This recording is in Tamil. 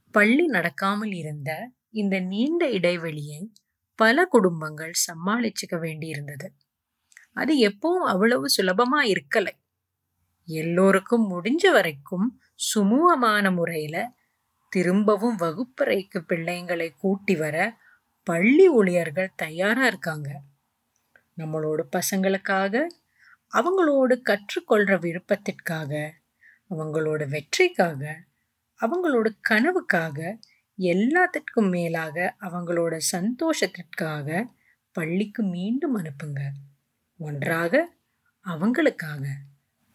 பள்ளி நடக்காமல் இருந்த இந்த நீண்ட இடைவெளியை பல குடும்பங்கள் சமாளிச்சுக்க வேண்டியிருந்தது அது எப்பவும் அவ்வளவு சுலபமா இருக்கலை எல்லோருக்கும் முடிஞ்ச வரைக்கும் சுமூகமான முறையில திரும்பவும் வகுப்பறைக்கு பிள்ளைங்களை கூட்டி வர பள்ளி ஊழியர்கள் தயாரா இருக்காங்க நம்மளோட பசங்களுக்காக அவங்களோடு கற்றுக்கொள்ற விருப்பத்திற்காக அவங்களோட வெற்றிக்காக அவங்களோட கனவுக்காக எல்லாத்திற்கும் மேலாக அவங்களோட சந்தோஷத்திற்காக பள்ளிக்கு மீண்டும் அனுப்புங்க ஒன்றாக அவங்களுக்காக